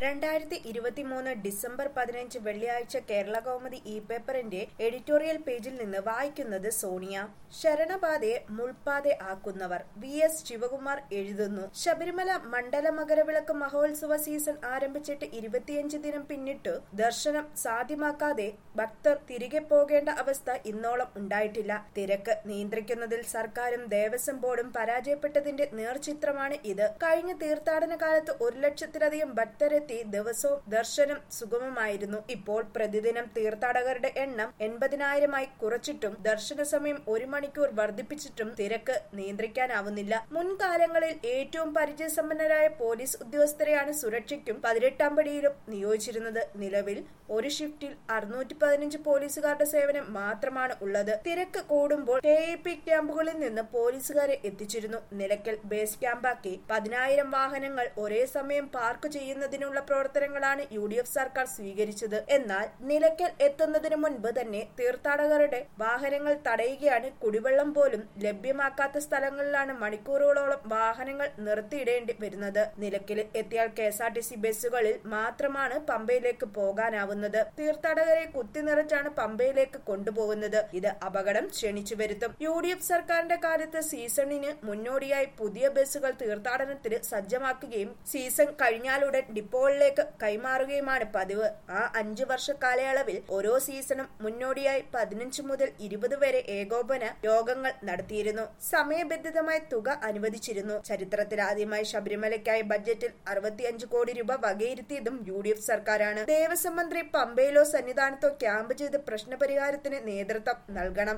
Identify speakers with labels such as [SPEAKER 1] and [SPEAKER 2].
[SPEAKER 1] രണ്ടായിരത്തി ഇരുപത്തിമൂന്ന് ഡിസംബർ പതിനഞ്ച് വെള്ളിയാഴ്ച കേരള കൗമുദി ഇ പേപ്പറിന്റെ എഡിറ്റോറിയൽ പേജിൽ നിന്ന് വായിക്കുന്നത് സോണിയ ശരണപാതയെ മുൾപാതെ ആക്കുന്നവർ വി എസ് ശിവകുമാർ എഴുതുന്നു ശബരിമല മണ്ഡല മകരവിളക്ക് മഹോത്സവ സീസൺ ആരംഭിച്ചിട്ട് ഇരുപത്തിയഞ്ച് ദിനം പിന്നിട്ടു ദർശനം സാധ്യമാക്കാതെ ഭക്തർ തിരികെ പോകേണ്ട അവസ്ഥ ഇന്നോളം ഉണ്ടായിട്ടില്ല തിരക്ക് നിയന്ത്രിക്കുന്നതിൽ സർക്കാരും ദേവസ്വം ബോർഡും പരാജയപ്പെട്ടതിന്റെ നേർചിത്രമാണ് ഇത് കഴിഞ്ഞ തീർത്ഥാടന കാലത്ത് ഒരു ലക്ഷത്തിലധികം ഭക്തരെത്തി ദിവസവും ദർശനം സുഗമമായിരുന്നു ഇപ്പോൾ പ്രതിദിനം തീർത്ഥാടകരുടെ എണ്ണം എൺപതിനായിരമായി കുറച്ചിട്ടും ദർശന സമയം ഒരു മണിക്കൂർ വർദ്ധിപ്പിച്ചിട്ടും തിരക്ക് നിയന്ത്രിക്കാനാവുന്നില്ല മുൻകാലങ്ങളിൽ ഏറ്റവും പരിചയസമ്പന്നരായ പോലീസ് ഉദ്യോഗസ്ഥരെയാണ് സുരക്ഷയ്ക്കും പതിനെട്ടാം പടിയിലും നിയോഗിച്ചിരുന്നത് നിലവിൽ ഒരു ഷിഫ്റ്റിൽ അറുന്നൂറ്റി പതിനഞ്ച് പോലീസുകാരുടെ സേവനം മാത്രമാണ് ഉള്ളത് തിരക്ക് കൂടുമ്പോൾ കെ ഇ പി ക്യാമ്പുകളിൽ നിന്ന് പോലീസുകാരെ എത്തിച്ചിരുന്നു നിലയ്ക്കൽ ബേസ് ക്യാമ്പാക്കി പതിനായിരം വാഹനങ്ങൾ ഒരേ സമയം പാർക്ക് ചെയ്യുന്നതിനുള്ള പ്രവർത്തനങ്ങളാണ് യു ഡി എഫ് സർക്കാർ സ്വീകരിച്ചത് എന്നാൽ നിലയ്ക്കൽ എത്തുന്നതിന് മുൻപ് തന്നെ തീർത്ഥാടകരുടെ വാഹനങ്ങൾ തടയുകയാണ് കുടിവെള്ളം പോലും ലഭ്യമാക്കാത്ത സ്ഥലങ്ങളിലാണ് മണിക്കൂറുകളോളം വാഹനങ്ങൾ നിർത്തിയിടേണ്ടി വരുന്നത് നിലയ്ക്കൽ എത്തിയാൽ K S R T C ബസ്സുകളിൽ മാത്രമാണ് പമ്പയിലേക്ക് പോകാനാവുന്നത് തീർത്ഥാടകരെ കുത്തിനിറച്ചാണ് പമ്പയിലേക്ക് കൊണ്ടുപോകുന്നത് ഇത് അപകടം ക്ഷണിച്ചു വരുത്തും യു ഡി എഫ് സർക്കാരിന്റെ കാലത്ത് സീസണിന് മുന്നോടിയായി പുതിയ ബസ്സുകൾ തീർത്ഥാടനത്തിന് സജ്ജമാക്കുകയും സീസൺ കഴിഞ്ഞാലുടൻ ഡിപ്പോകളിലേക്ക് കൈമാറുകയുമാണ് പതിവ് ആ അഞ്ചു വർഷ കാലയളവിൽ ഓരോ സീസണും മുന്നോടിയായി പതിനഞ്ച് മുതൽ ഇരുപത് വരെ ഏകോപന യോഗങ്ങൾ നടത്തിയിരുന്നു സമയബന്ധിതമായ തുക അനുവദിച്ചിരുന്നു ചരിത്രത്തിൽ ആദ്യമായി ശബരിമലയ്ക്കായി ബജറ്റിൽ അറുപത്തിയഞ്ച് കോടി രൂപ വകയിരുത്തിയതും യു ഡി എഫ് സർക്കാരാണ് ദേവസ്വം മന്ത്രി പമ്പയിലോ സന്നിധാനത്തോ ക്യാമ്പ് ചെയ്ത് പ്രശ്നപരിഹാരത്തിന് നേതൃത്വം നൽകണം